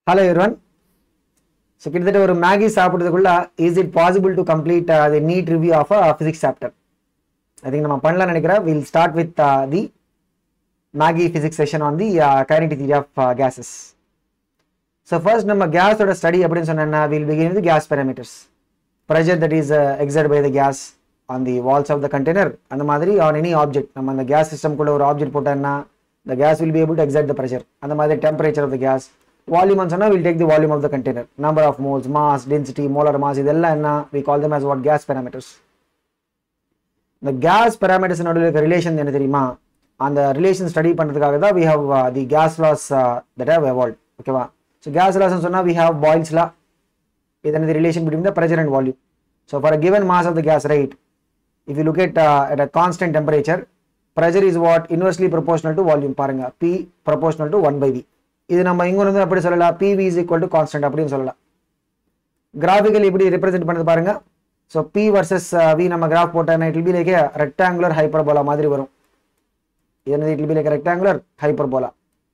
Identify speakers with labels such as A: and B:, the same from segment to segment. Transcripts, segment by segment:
A: Hello everyone so கிட்டத்தட்ட ஒரு Maggi சாப்பிட்றதுக்குள்ள is it possible to complete the NEET review of physics chapter I think நம்ம பண்ணலாம்னு நினைக்கிறேன் will start with the Maggi physics session on the kinetic theory of gases so first நம்ம கேஸோட study அப்படின்னு சொன்னோன்னா will begin with gas parameters pressure that is exerted by the gas on the walls of the container அந்த மாதிரி on any object நம்ம அந்த case சிஸ்டம்குள்ள ஒரு object போட்டோம்னா the gas will be able to exert the pressure அந்த மாதிரி temperature of the gas volume சொன்னா will take the volume of the container number of moles mass density molar mass இதெல்லாம் என்ன we call them as what gas parameters இந்த gas parameters நடுவில் இருக்க relation என்ன தெரியுமா அந்த ரிலேஷன் ஸ்டடி பண்ணுறதுக்காக தான் we have uh, the gas laws uh, that have evolved ஓகேவா ஸோ கேஸ் லாஸ் சொன்னா we have Boyle's law இது என்ன relation between the pressure and volume so for a given mass of the gas right if you look at uh, at a constant temperature pressure is what inversely proportional to volume பாருங்க p proportional to 1 by v இது நம்ம இங்க இருந்து அப்படி சொல்லலாம் pv is equal to constant அப்படின்னு சொல்லலாம் graphical இப்படி ரெப்ரசென்ட் பண்ணது பாருங்க ஸோ p வர்சஸ் v நம்ம கிராஃப் போட்டோம்னா it will be like a rectangular hyperbola மாதிரி வரும் இது என்னது it will be like a rectangular hyperbola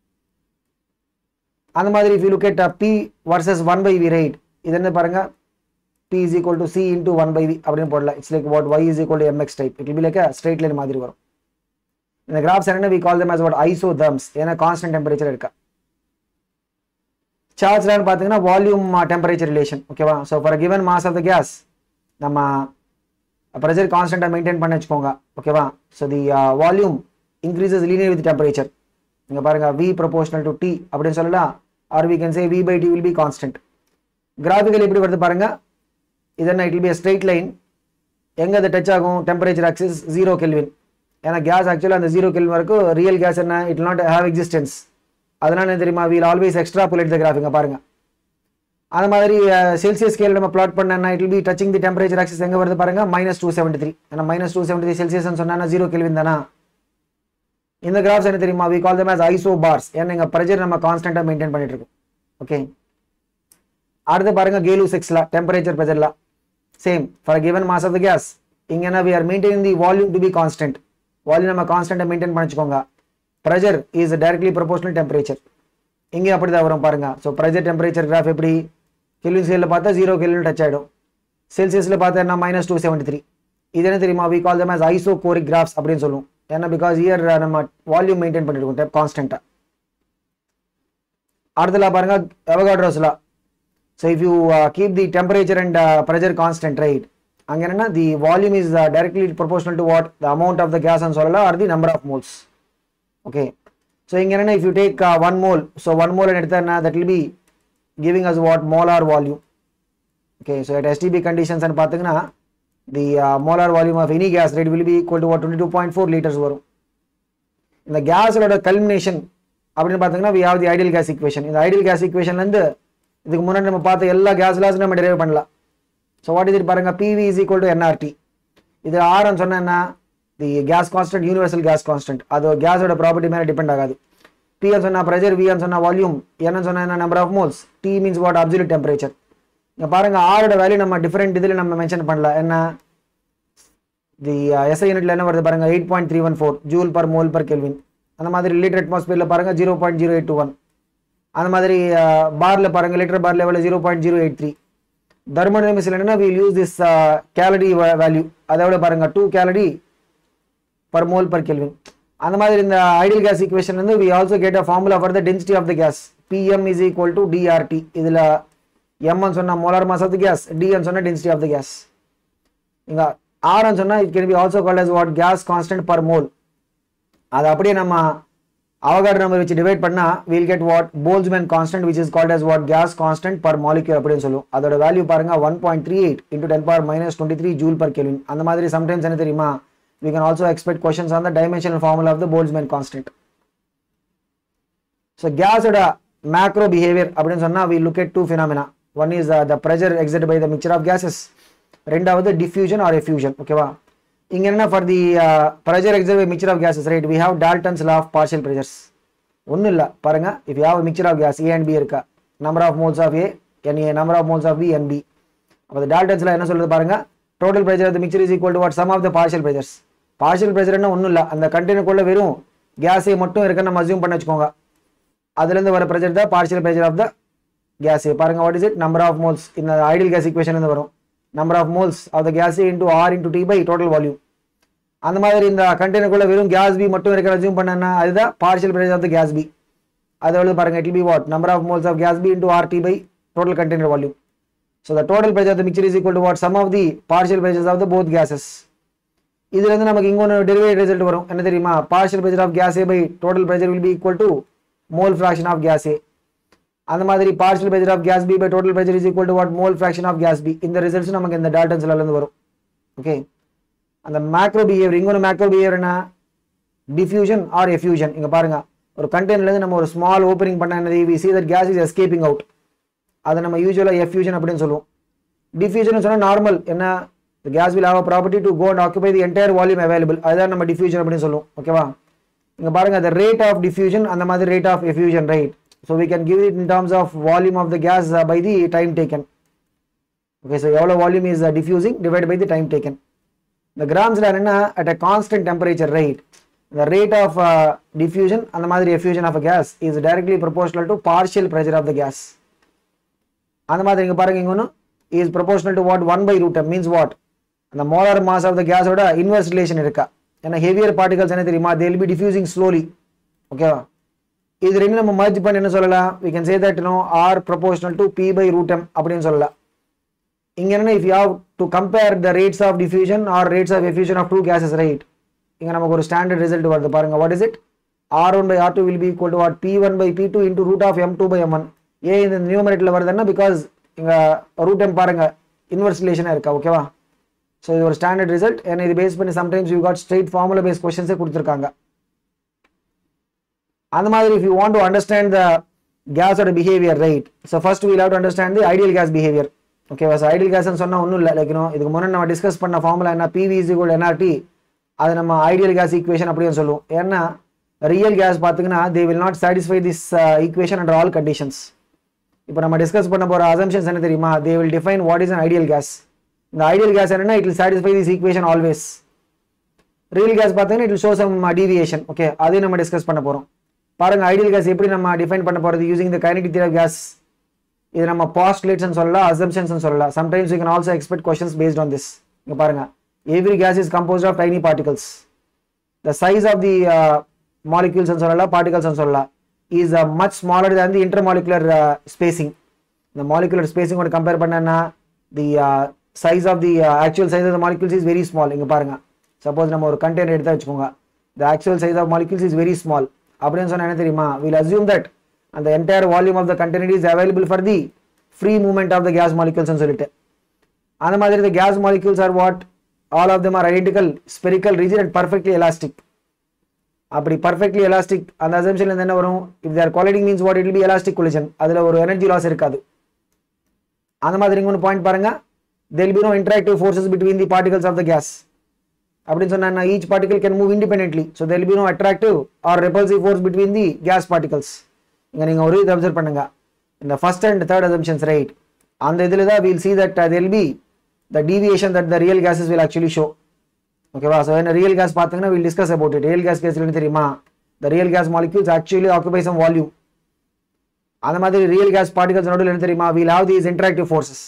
A: அந்த மாதிரி if you look at uh, p versus 1 by v right இது என்ன பாருங்க p is equal to c into 1 by v அப்படின்னு போடலாம் it's like what y is equal to mx type it will be like a straight line மாதிரி வரும் இந்த graphs என்ன we call them as what isotherms ஏன்னா constant temperature இருக்கா சார்ஜ்லான்னு பார்த்தீங்கன்னா வால்யூம் டெம்பரேச்சர் ரிலேஷன் ஓகேவா so for given mass of the gas நம்ம ப்ரெஷர் கான்ஸ்டன்ட்டாக மெயின்டைன் பண்ண வச்சுக்கோங்க ஓகேவா so the volume increases linear with temperature இங்கே பாருங்க வி ப்ரொபோஷனல் டு டி அப்படின்னு சொல்லலாம் or we can say V by T will be constant graphical எப்படி வருது பாருங்க இது என்ன it will be straight line எங்கே அது டச் ஆகும் டெம்பரேச்சர் ஆக்சிஸ் ஜீரோ கெல்வின் ஏன்னா கேஸ் ஆக்சுவலாக அந்த ஜீரோ கெல்வின் வரைக்கும் ரியல் கேஸ் என்ன இட் நாட் ஹேவ் எக்ஸிஸ்டன்ஸ் அதனால என்ன தெரியுமா we'll always extrapolate the கிராஃபிங்க பாருங்க அந்த மாதிரி செல்சியஸ் ஸ்கேல் நம்ம பிளாட் பண்ணா it be touching the temperature axis எங்கே வருது பாருங்க மைனஸ் டூ செவன்டி த்ரீ ஏன்னா minus two seventy three Celsius சொன்னா ஜீரோ கெல்வின் தானா இந்த கிராஃப்ஸ் என்ன தெரியுமா we call them as iso isobars ஏன்னா எங்கள் ப்ரெஷர் நம்ம கான்ஸ்டன்ட்டாக மெயின்டைன் பண்ணிட்டு இருக்கோம் ஓகே அடுத்து பாருங்க கேலு செக்ஸ்ல டெம்பரேச்சர் ப்ரெஷர்ல same for given mass of the gas இங்கன்னா we are maintaining the volume to be constant volume நம்ம கான்ஸ்டன்ட்டை மெயின்டைன் பண்ணிச்சுக்கோங்க pressure is directly proportional temperature இங்கே அப்படி தான் வரும் பாருங்க ஸோ ப்ரெஷர் டெம்பரேச்சர் கிராஃப் எப்படி கெல்வின் ஸ்கேலில் பார்த்தா ஜீரோ கெல்வின் டச் ஆகிடும் செல்சியஸில் பார்த்தா என்ன மைனஸ் டூ செவன்டி த்ரீ இது என்ன தெரியுமா we call them as isochoric graphs அப்படின்னு சொல்லுவோம் ஏன்னா பிகாஸ் இயர் நம்ம வால்யூம் மெயின்டைன் பண்ணிருக்கோம் கான்ஸ்டன்ட்டாக அடுத்தல பாருங்க எவகாட்ரோஸ்லா so if you keep the temperature and pressure constant right அங்கே என்னன்னா the volume is directly proportional to what the amount of the gas சொல்லலாம் or the number of moles okay so இங்கே என்னன்னா if you take one mole so one mole எடுத்தா that will be giving as what molar volume okay so at STP conditions பார்த்தீங்கன்னா the molar volume of any gas rate will be equal to what twenty two point four litres வரும் இந்த கேஸோட கல்மினேஷன் அப்படின்னு பார்த்தீங்கன்னா we have the ideal gas equation இந்த ideal gas ஈக்குவேஷன்லேருந்து இதுக்கு முன்னாடி நம்ம பார்த்த எல்லா கேஸ் லாஸும் நம்ம டெரைவ் பண்ணலாம் ஸோ வாட் இஸ் இட் பாருங்க PV is equal to nRT இது ஆர்னு சொன்னா the gas constant universal gas constant அது கேஸோட ப்ராப்பர்ட்டி மேலே டிபெண்ட் ஆகாது பிஎன் சொன்னா ப்ரெஷர் விஎன் சொன்னா வால்யூம் என்ன சொன்னா number of moles T means what absolute temperature இங்கே பாருங்க ஆரோட வேல்யூ நம்ம டிஃப்ரெண்ட் இதில் நம்ம மென்ஷன் பண்ணல என்ன தி எஸ்ஐ யூனிட்ல என்ன வருது பாருங்க eight point three one four joule per mole per kelvin அந்த மாதிரி லிட்டர் அட்மாஸ்பியரில் பாருங்க zero point zero eight two one அந்த மாதிரி பார்ல பாருங்க லிட்டர் பார் லெவலில் zero point zero eight three தர்மோடைனமிக்ஸில் என்னன்னா will use this calorie value அதோட பாருங்க two calorie per mole per kelvin அந்த மாதிரி இந்த ஐடியல் கேஸ் ஈக்குவேஷன் வந்து we also get a formula for the density of the case PM is equal to dRT இதில் எம்னு சொன்னால் molar mass of the gas டிஎன் சொன்னால் டென்சிட்டி ஆஃப் த கேஸ் இங்க ஆர்னு சொன்னால் it can be also called as what gas constant per mole அது அப்படியே நம்ம அவகாட் நம்பர் வச்சு டிவைட் பண்ணா will get what Boltzmann constant which is called as what gas constant per molecule அப்படின்னு சொல்லுவோம் அதோட வேல்யூ பாருங்க one point three eight into ten power minus twenty three joule per kelvin அந்த மாதிரி sometimes என்ன தெரியுமா we can also expect questions on the dimensional formula of the Boltzmann constant. So gas oda macro behavior அப்படின்னு சொன்னா we look at two phenomena. One is uh, the pressure exerted by the mixture of gases. ரெண்டாவது diffusion or effusion. ஓகேவா இங்க என்ன for the uh, pressure exerted by mixture of gases right we have Dalton's law of partial pressures. ஒன்றும் இல்லை பாருங்க if you have a mixture of gas A and B இருக்கா number of moles of A and A number of moles of B and B அப்போ டால்டன்ஸ்ல என்ன சொல்றது பாருங்க total pressure of the mixture is equal to what sum of the partial pressures partial ப்ரெஷர்னா ஒன்றும் இல்லை அந்த கண்டெய்னருக்குள்ள வெறும் கேஸே மட்டும் இருக்குன்னு நம்ம அசியூம் பண்ண வச்சுக்கோங்க அதுலேருந்து வர ப்ரெஷர் தான் partial pressure of the gas பாருங்க what is it number of moles இந்த ஐடியல் கேஸ் ஈக்குவேஷன் இருந்து வரும் number of moles of the gas into R into T by total volume அந்த மாதிரி இந்த கண்டெய்னருக்குள்ள வெறும் கேஸ் பி மட்டும் இருக்கிற அசியூம் பண்ணனா அதுதான் partial pressure of the gas P அதை வந்து பாருங்க it be what number of moles of gas P into R T by total container volume so the total pressure of the mixture is equal to what sum of the partial pressures of the both gases இதுல இருந்து நமக்கு இங்க derivate result வரும் என்ன தெரியுமா partial pressure of gas A by total pressure will be equal to mole fraction of gas A அந்த மாதிரி partial pressure of gas B by total pressure is equal to what mole fraction of gas B இந்த results நமக்கு இந்த டால்டன்ஸ்ல இருந்து வரும் okay அந்த macro behaviour இங்க மேக்ரோ பிஹேவியர் என்ன டிஃப்யூஷன் ஆர் எஃப்யூஷன் இங்க பாருங்க ஒரு கண்டெய்னர்ல இருந்து நம்ம ஒரு ஸ்மால் ஓப்பனிங் பண்ண என்னது we see that gas is escaping out அதை நம்ம யூஸ்வலாக எஃப்யூஷன் அப்படின்னு சொல்லுவோம் டிஃப்யூஷன் சொன்னால் நார்மல் என்ன gas will have a property to go and occupy the entire volume available அதுதான் நம்ம டிஃப்யூஷன் அப்படின்னு சொல்லுவோம் ஓகேவா இங்க பாருங்க the ரேட் ஆஃப் டிஃப்யூஷன் அந்த மாதிரி rate of effusion right so we can give it in terms of volume of the gas by the time taken okay so எவ்வளோ volume is diffusing divide by the time taken இந்த கிராம்ஸ்ல என்னன்னா at a constant temperature right the rate of uh, diffusion அந்த மாதிரி effusion of a gas is directly proportional to partial pressure of the gas அந்த மாதிரி இங்க பாருங்க இங்க ஒன்று is proportional to what one by root means what அந்த molar mass of the கேஸோட இன்வெர்ஸ் ரிலேஷன் இருக்கா ஏன்னா ஹெவியர் பார்ட்டிகல்ஸ் என்ன தெரியுமா தேல் பி டிஃப்யூசிங் ஸ்லோலி ஓகேவா இது ரெண்டு நம்ம மர்ஜ் பண்ணி என்ன சொல்லலாம் we can say that you know r proportional to p by root m அப்படின்னு சொல்லலாம் இங்க என்ன if you have to compare the rates of diffusion or rates of effusion of two gases right இங்க நமக்கு ஒரு ஸ்டாண்டர்ட் ரிசல்ட் வருது பாருங்க what is it r1 by r2 will be equal to what p1 by p2 into root of m2 by m1 ஏன் இந்த நியூமரேட்டர்ல வருதுன்னா because இங்க root M பாருங்க இன்வெர்ஸ் ரிலேஷனா இருக்கா ஓகேவா ஸோ இது ஒரு ஸ்டாண்டர்ட் ரிசல்ட் ஏன்னா இது பேஸ் பண்ணி sometimes you got straight formula base கொஸ்டின்ஸே கொடுத்துருக்காங்க அந்த மாதிரி if you want to understand the கேஸோட behaviour right so first we'll have to understand the ideal gas behaviour ஓகேவா ஸோ ஐடியல் கேஸ்னு சொன்னால் ஒன்றும் இல்லை லைக் இதுக்கு முன்னாடி நம்ம டிஸ்கஸ் பண்ண ஃபார்முலா என்ன பிவி இஸ் ஈக்குவல் என்ஆர்டி அது நம்ம ஐடியல் கேஸ் ஈக்குவேஷன் அப்படின்னு சொல்லுவோம் ஏன்னா ரியல் கேஸ் பார்த்தீங்கன்னா they will not satisfy this equation under all conditions இப்போ நம்ம டிஸ்கஸ் பண்ண போகிற அசம்ஷன்ஸ் என்ன தெரியுமா they will define what is an ideal gas இந்த ஐடியல் கேஸ் என்னன்னா it will satisfy this equation always real gas பார்த்தீங்கன்னா it will show some deviation okay அதையும் நம்ம டிஸ்கஸ் பண்ண போகிறோம் பாருங்க ஐடியல் கேஸ் எப்படி நம்ம டிஃபைன் பண்ண போகிறது using the kinetic theory of gas இது நம்ம பாஸ்ட்லேட்ஸ் சொல்லலாம் அசம்ஷன்ஸ் சொல்லலாம் sometimes you can also expect questions based on this இங்க பாருங்க every gas is composed of tiny particles the size of the molecules சொல்லலாம் பார்ட்டிகல்ஸ் சொல்லலாம் is much smaller than the intermolecular spacing இந்த molecular ஸ்பேசிங்கோட compare பண்ணனா the size of the actual size of the molecules is very small இங்க பாருங்க suppose நம்ம ஒரு container எடுத்து வச்சுக்கோங்க the actual size of molecules is very small அப்படின்னு சொன்னா என்ன தெரியுமா வில் அசியூம் தட் அந்த entire volume of the container is available for the free movement of the gas molecules சொல்லிட்டு அந்த மாதிரி the gas molecules are what all of them are identical spherical region and perfectly elastic அப்படி perfectly elastic அந்த அசம்ஷன்ல இருந்து என்ன வரும் if they're colliding means what it be elastic collision அதுல ஒரு எனர்ஜி லாஸ் இருக்காது அந்த மாதிரி இங்க ஒன்று பாயிண்ட் பாருங்க there'll be no interactive forces between the particles of the gas அப்படின்னு சொன்னா each particle can move independently so there'll be no attractive or repulsive force between the gas particles இங்க நீங்க ஒரு இது அப்சர்வ் பண்ணுங்க இந்த first and third assumptions right அந்த இதில் தான் we'll see that there'll be the deviation that the real gases will actually show ஓகேவா ஸோ என்ன ரியல் கேஸ் பார்த்தீங்கன்னா will discuss about it real gas கேஸ்ல தெரியுமா the real gas molecules actually occupy some volume அந்த மாதிரி ரியல் கேஸ் பார்ட்டிகல்ஸ் நடுவில் என்ன தெரியுமா will have these interactive forces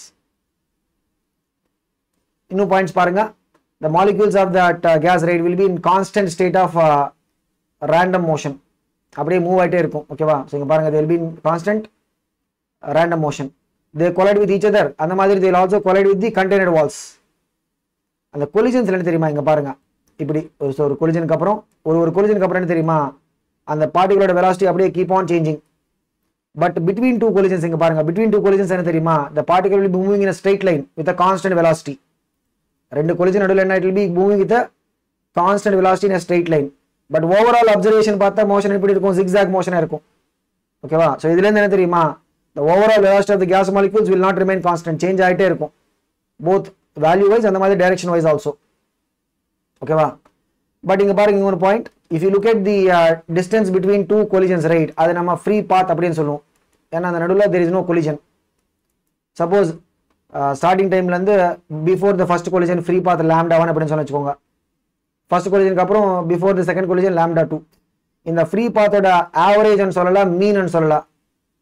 A: இன்னும் பாயிண்ட்ஸ் பாருங்க the molecules of that gas right will be in constant state of random motion அப்படியே move ஆகிட்டே இருக்கும் ஓகேவா ஸோ இங்கே பாருங்க will be in constant random motion they collide with each other அந்த மாதிரி they'll also collide with the container walls அந்த collisions என்ன தெரியுமா இங்க பாருங்க இப்படி ஒரு ஒரு கொலிஜனுக்கு அப்புறம் ஒரு ஒரு கொலிஜனுக்கு அப்புறம் என்ன தெரியுமா அந்த பார்ட்டிகளோட வெலாசிட்டி அப்படியே keep on changing but between two collisions இங்க பாருங்க பிட்வீன் டூ கொலிஜன்ஸ் என்ன தெரியுமா the particle will be moving in a straight line with a constant velocity ரெண்டு கொலிஜன் நடுவில் என்ன it will be moving with a constant velocity in a straight line but overall observation பார்த்தா motion எப்படி இருக்கும் zigzag மோஷனா இருக்கும் ஓகேவா so இதுல இருந்து என்ன தெரியுமா the overall velocity of the gas molecules will not remain constant change ஆகிட்டே இருக்கும் போத் வேல்யூ வைஸ் அந்த மாதிரி டைரக்ஷன் வைஸ் ஆல்சோ ஓகேவா பட் இங்க பாருங்க இங்க ஒரு point if you look at the distance between two collisions right அது நம்ம ஃப்ரீ பாத் அப்படின்னு சொல்லுவோம் ஏன்னா அந்த நடுவில் there is no collision suppose starting டைம்லேருந்து before the first collision free path lambda one அப்படின்னு சொல்லி வச்சுக்கோங்க ஃபர்ஸ்ட் கொலிஜனுக்கு அப்புறம் before the second collision lambda two இந்த ஃப்ரீ பாத்தோட ஆவரேஜ்னு சொல்லலாம் மீன் சொல்லலாம்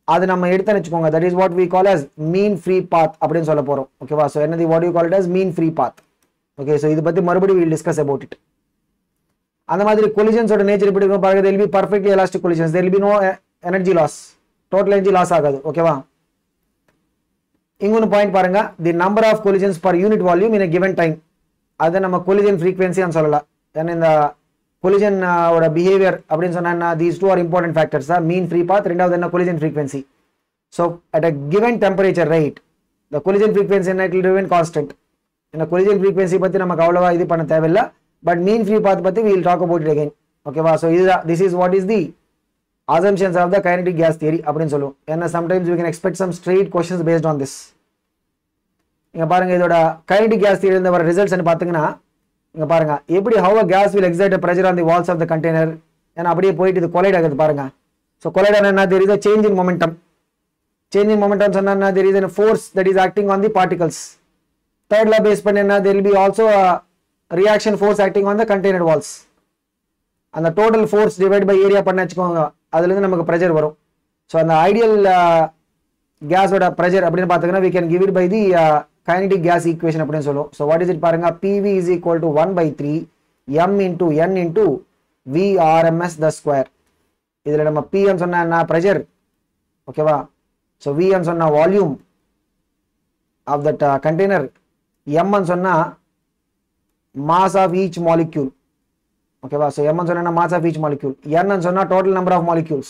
A: அது நம்ம எடுத்தேன்னு வச்சுக்கோங்க that is what we call as mean free path அப்படின்னு சொல்ல போறோம் ஓகேவா ஸோ என்னது what you call it as mean free path okay so இது பத்தி மறுபடியும் வில் டிஸ்கஸ் அபவுட் இட் அந்த மாதிரி கொலிஜன்ஸோட நேச்சர் எப்படி இருக்கும் பாருங்க there'll be perfectly elastic collisions there'll be no energy loss total energy loss ஆகாது ஓகேவா இங்கொன்று பாயிண்ட் பாருங்க the number of collisions per unit volume in given time அதை நம்ம கொலிஜன் ஃப்ரீக்வன்சின்னு சொல்லலாம் ஏன்னா இந்த கொலிஜன் ஓட பிஹேவியர் அப்படின்னு சொன்னா these two are important factors தான் மீன் ஃப்ரீ பாத் ரெண்டாவது என்ன collision frequency so at a given temperature right the collision frequency என்ன இட் ரிமைன் கான்ஸ்டன்ட் இந்த கொலிஜன் ஃப்ரீக்வன்சி பற்றி நமக்கு அவ்வளோவா இது பண்ண தேவையில்லை பட் மீன் ஃப்ரீ பாத் பற்றி we'll talk about it again ஓகேவா ஸோ இதுதான் this is what is the assumptions of the kinetic gas theory அப்படின்னு சொல்லுவோம் ஏன்னா sometimes we can expect some straight questions based on this இங்க பாருங்க இதோட kinetic gas theory இருந்து வர ரிசல்ட்ஸ் பார்த்தீங்கன்னா இங்க பாருங்க எப்படி how a gas will exert a pressure on the walls of the container ஏன்னா அப்படியே போயிட்டு இது கொலைட் ஆகுது பாருங்க ஸோ கொலைட் ஆனா there is a change in momentum change in momentum சொன்னா there is a force that is acting on the particles third law base பண்ணா there will be also a reaction force acting on the container walls அந்த total force divide by area பண்ண வச்சுக்கோங்க அதுலேருந்து நமக்கு pressure வரும் so அந்த ideal கேஸோட pressure அப்படின்னு பார்த்தீங்கன்னா we can give it by the kinetic gas equation அப்படின்னு சொல்லுவோம் ஸோ வாட் இஸ் இட் பாருங்க PV is equal to one by three M into N into V RMS the square இதில் நம்ம பிஎம் சொன்னா என்ன ப்ரெஷர் ஓகேவா ஸோ விஎம் சொன்னா வால்யூம் ஆஃப் தட் கண்டெய்னர் எம்ன்னு சொன்னா மாஸ் ஆஃப் ஈச் மாலிக்யூல் ஓகேவா ஸோ எம்னு சொன்னா மாஸ் ஆஃப் ஈச் மாலிக்யூல் என்னு சொன்னா டோட்டல் நம்பர் ஆஃப் மாலிக்யூல்ஸ்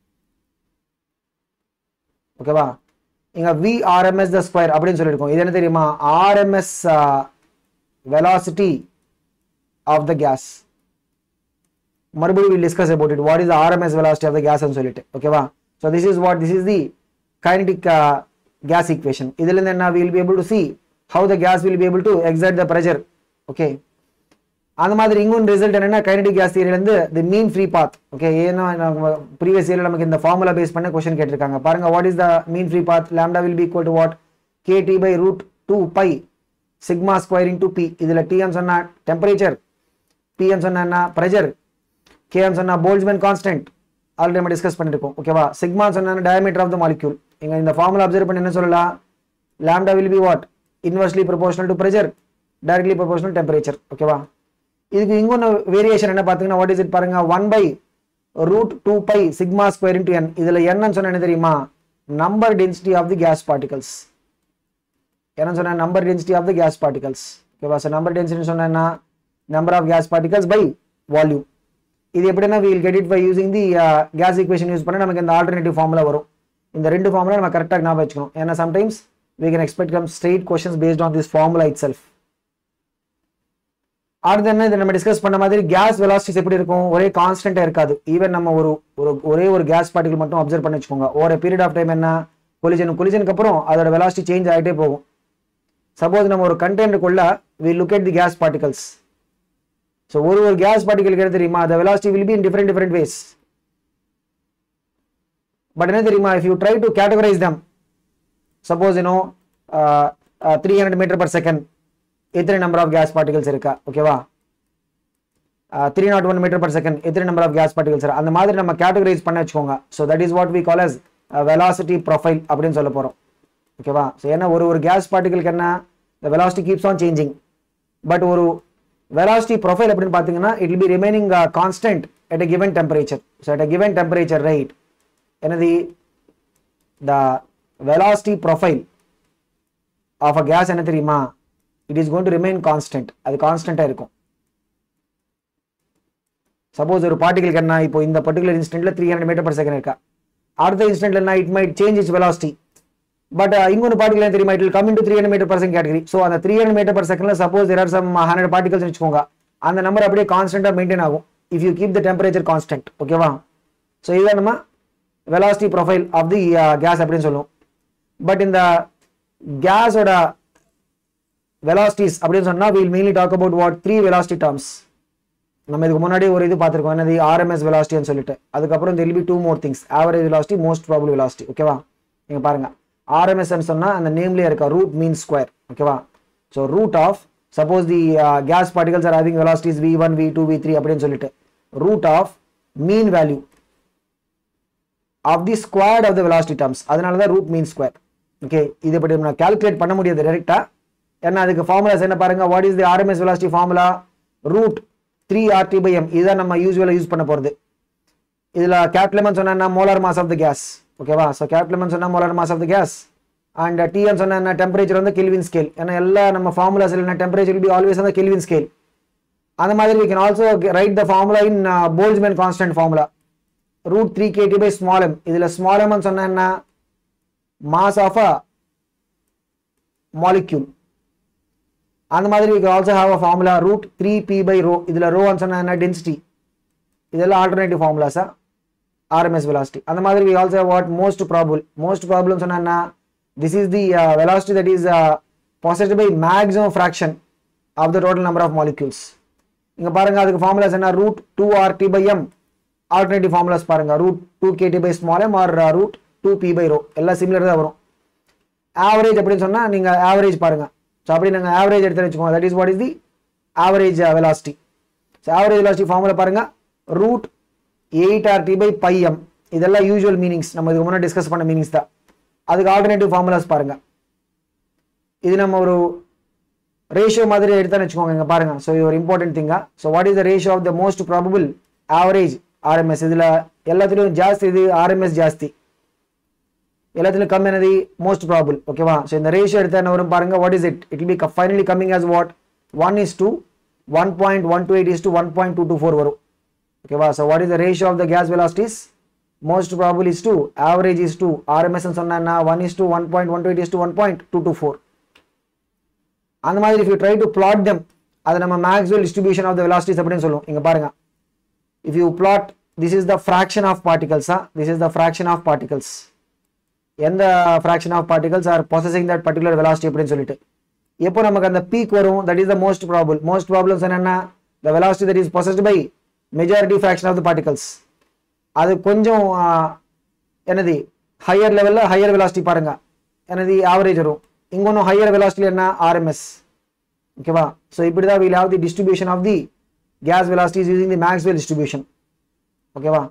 A: ஓகேவா இங்க வி ஆர்எம்எஸ் த ஸ்கொயர் அப்படின்னு சொல்லியிருக்கோம் இது என்ன தெரியுமா RMS velocity of the gas மறுபடியும் will discuss about it what is RMS velocity of the gas சொல்லிட்டு ஓகேவா so this is what this is the kinetic gas equation இதுல இருந்து என்ன will be able to see how the gas will be able to exert the pressure okay அந்த மாதிரி இன்னொன்று result என்னன்னா kinetic gas இருந்து the mean free path okay ஏன்னா previous இயர்ல நமக்கு இந்த ஃபார்முலா பேஸ் பண்ண கொஸ்டின் கேட்டிருக்காங்க பாருங்க what is the mean free path lambda will be equal to what K T by root two by sigma square into P இதில் டிஎன் சொன்னா டெம்பரேச்சர் பிஎன் சொன்னா ப்ரெஷர் கேஎன் சொன்னா போல்ட்ஸ்மேன் கான்ஸ்டன்ட் ஆல்ரெடி நம்ம டிஸ்கஸ் பண்ணிருக்கோம் ஓகேவா சிக்மா சொன்னா டயமீட்டர் ஆஃப் த மாலிக்யூல் இங்க இந்த ஃபார்முலா அப்சர்வ் பண்ணி என்ன சொல்லலாம் lambda will be what inversely proportional to pressure directly proportional temperature ஓகேவா இதுக்கு இன்னொன்று வேரியேஷன் என்ன பார்த்தீங்கன்னா வாட் இஸ் இட் பாருங்க one by root two by sigma square into N இதில் என்னன்னு சொன்ன என்ன தெரியுமா number density of the gas particles என்ன சொன்ன number density of the gas particles ஓகேவா சார் நம்பர் டென்சிட்டி சொன்னா number of gas particles by volume இது எப்படின்னா we'll get it by using the gas equation use பண்ண நமக்கு இந்த ஆல்டர்னேட்டிவ் ஃபார்முலா வரும் இந்த ரெண்டு ஃபார்முலா நம்ம கரெக்டாக ஞாபகம் வச்சுக்கணும் ஏன்னா sometimes we can expect some straight questions based on this formula itself அடுத்து என்ன இதை நம்ம டிஸ்கஸ் பண்ண மாதிரி கேஸ் வெலாசிட்டிஸ் எப்படி இருக்கும் ஒரே கான்ஸ்டன்டா இருக்காது ஈவன் நம்ம ஒரு ஒரு ஒரே ஒரு கேஸ் பார்ட்டிகல் மட்டும் அப்சர்வ் பண்ணி வச்சுக்கோங்க ஒரு பீரியட் ஆஃப் டைம் என்ன கொலிஜன் கொலிஜனுக்கு அப்புறம் அதோட வெலாசிட்டி சேஞ்ச் ஆகிட்டே போகும் சப்போஸ் நம்ம ஒரு கண்டெய்னருக்குள்ள we look at the gas particles so ஒரு ஒரு கேஸ் பார்ட்டிகலுக்கு என்ன தெரியுமா the velocity will be in different different ways but என்ன தெரியுமா if you try to categorize them suppose you know uh, uh, 300 meter per second எத்தனை number of gas particles இருக்கா ஓகேவா three nought one metre per second எத்தனை number of gas particles அந்த மாதிரி நம்ம categorise பண்ண வச்சுக்கோங்க so that is what we call as velocity profile அப்படின்னு சொல்ல போகிறோம் ஓகேவா ஸோ ஏன்னா ஒரு ஒரு கேஸ் பார்ட்டிகலுக்கு என்ன the velocity keeps on changing but ஒரு வெலாசிட்டி ப்ரொஃபைல் அப்படின்னு பார்த்தீங்கன்னா it will be remaining constant at a given temperature so at a given temperature right என்னது the velocity profile of a gas என்ன தெரியுமா it is going to remain constant அது கான்ஸ்டன்டா இருக்கும் suppose ஒரு பார்ட்டிகளுக்கு என்ன இப்போ இந்த பர்டிகுலர் இன்ஸ்டன்ட்ல three hundred metre per second இருக்கா அடுத்த இன்ஸ்டன்ட்ல என்ன it might change its velocity but இன்னொரு பார்ட்டிகல் என்ன தெரியுமா it will come into three hundred metre per second category so அந்த த்ரீ ஹண்ட்ரட் மீட்டர் பர் செகண்ட்ல suppose there are some hundred particles வச்சுக்கோங்க அந்த நம்பர் அப்படியே கான்ஸ்டன்டா மெயின்டைன் ஆகும் if you keep the temperature constant ஓகேவா ஸோ இதை நம்ம velocity profile of the case அப்படின்னு சொல்லுவோம் பட் இந்த கேஸோட வெலாசிட்டிஸ் அப்படின்னு சொன்னா will mainly talk about what three velocity terms நம்ம இதுக்கு முன்னாடி ஒரு இது பார்த்துருக்கோம் என்னது ஆர்எம்எஸ் வெலாசிட்டின்னு சொல்லிட்டு அதுக்கப்புறம் there'll be two more things average velocity most probable velocity ஓகேவா நீங்க பாருங்க ஆர்எம்எஸ் சொன்னா அந்த நேம்லயே இருக்க ரூட் மீன் ஸ்கொயர் ஓகேவா so root of suppose the gas particles are having velocities V one V two V three அப்படின்னு சொல்லிட்டு root of mean value of the square of the velocity terms அதனால தான் root mean square okay இது இப்படி நம்ம calculate பண்ண முடியாது டேரெக்டா ஏன்னா அதுக்கு ஃபார்முலாஸ் என்ன பாருங்க what is the RMS velocity formula root three RT by M இதுதான் நம்ம யூஸ்வலாக யூஸ் பண்ண போகிறது இதில் கேப்லமன் சொன்னா molar mass of the gas ஓகேவா ஸோ கேப்லமன் சொன்னா molar mass of the gas and டிஎம் சொன்னா டெம்பரேச்சர் வந்து கெல்வின் ஸ்கேல் ஏன்னா எல்லா நம்ம ஃபார்முலாஸ் இல்லைனா டெம்பரேச்சர் பி ஆல்வேஸ் வந்து கெல்வின் ஸ்கேல் அந்த மாதிரி we can also write the formula in Boltzmann constant formula root three K T by small M இதில் ஸ்மால் எம்னு சொன்னா என்ன மாஸ் ஆஃப் அ மாலிக்யூல் அந்த மாதிரி we can also have a formula root 3p by rho இதில் rho சொன்னா என்ன density இதெல்லாம் ஆல்டர்னேட்டிவ் ஃபார்முலாஸா ஆர்எம்எஸ் வெலாசிட்டி அந்த மாதிரி we also have what most probable most probable சொன்னா என்ன this is the uh, velocity that is uh, possessed by maximum fraction of the total number of molecules இங்க பாருங்க அதுக்கு ஃபார்முலாஸ் என்ன root two R T by M alternative formulas பாருங்க root two KT by small M or root two P by rho எல்லாம் similar தான் வரும் average அப்படின்னு சொன்னா நீங்க ஆவரேஜ் பாருங்க ஸோ அப்படி நாங்கள் ஆவரேஜ் எடுத்து வச்சுக்கோங்க that is what is the average velocity so average velocity formula பாருங்க root eight R T by pi M இதெல்லாம் யூஸ்வல் மீனிங்ஸ் நம்ம இதுக்கு முன்னாடி டிஸ்கஸ் பண்ண மீனிங்ஸ் தான் அதுக்கு ஆல்டர்னேட்டிவ் ஃபார்முலாஸ் பாருங்க இது நம்ம ஒரு ரேஷியோ மாதிரி எடுத்தான்னு வச்சுக்கோங்க இங்க பாருங்க ஸோ இது ஒரு இம்பார்ட்டன்ட் திங்கா so what is the ratio of the most probable average RMS இதுல எல்லாத்துலயும் ஜாஸ்தி இது ஆர்எம்எஸ் ஜாஸ்தி எல்லாத்துலயும் கம்மி என்னது மோஸ்ட் ப்ராபபிள் ஓகேவா ஸோ இந்த ரேஷியோ எடுத்தா என்ன வரும் பாருங்க what is it it be finally coming as what one is to one point one two eight is to one point two two four வரும் ஓகேவா so what is the ratio of the case velocities most probable is to average is to RMS சொன்னா one is to one point one two eight is to one point two two four அந்த மாதிரி if you try to plot them அது நம்ம Maxwell distribution of the velocities அப்படின்னு சொல்லுவோம் இங்க பாருங்க if you plot this is the fraction of பார்ட்டிகல்ஸா this is the fraction of particles எந்த fraction of particles are possessing that particular velocity அப்படின்னு சொல்லிட்டு எப்போ நமக்கு அந்த பீக் வரும் that is the most probable most probable என்னன்னா the velocity that is possessed by majority fraction of the particles அது கொஞ்சம் ஆஹ், என்னது ஹையர் லெவலில் ஹையர் வெலாசிட்டி பாருங்க என்னது ஆவரேஜ் வரும் இங்க ஒன்றும் ஹையர் வெலாசிட்டி என்ன ஆர்எம்எஸ் ஓகேவா ஸோ இப்படி தான் we'll have the distribution of the gas velocities using the Maxwell distribution ஓகேவா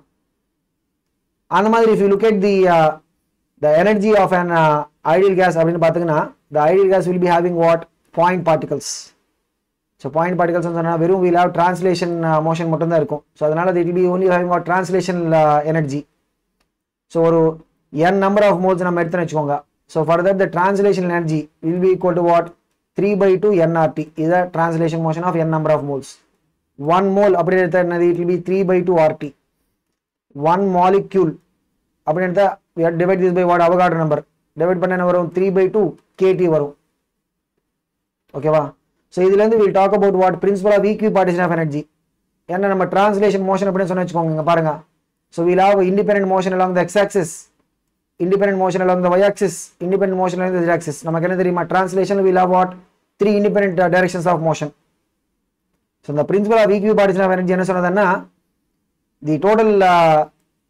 A: அந்த மாதிரி if you look at the the energy of an ideal gas அப்படின்னு பார்த்தீங்கன்னா the ideal gas will be having what point particles so point particles சொன்னால் வெறும் we'll have translation motion மட்டும்தான் இருக்கும் so அதனால it be only having what translation energy so ஒரு n number of moles நம்ம எடுத்துன்னு வச்சுக்கோங்க so further the translation energy will be equal to what three by two NRT இதை translation motion of n number of moles one mole அப்படி எடுத்தா என்னது it will be three by two RT one molecule அப்படின்னு எடுத்தா divide this by what Avogadro number divide பண்ண என்ன வரும் three by two கேடி வரும் ஓகேவா ஸோ இதுலேருந்து we'll talk about what principle of equipartition of energy ஏன்னா நம்ம டிரான்ஸ்லேஷன் மோஷன் அப்படின்னு சொன்ன வச்சுக்கோங்க இங்க பாருங்க so we'll have independent motion along the x axis independent motion along the y axis independent motion along the z axis நமக்கு என்ன தெரியுமா translation will have what three independent uh, directions of motion so the principle of equipartition of energy என்ன சொன்னதுன்னா the total uh,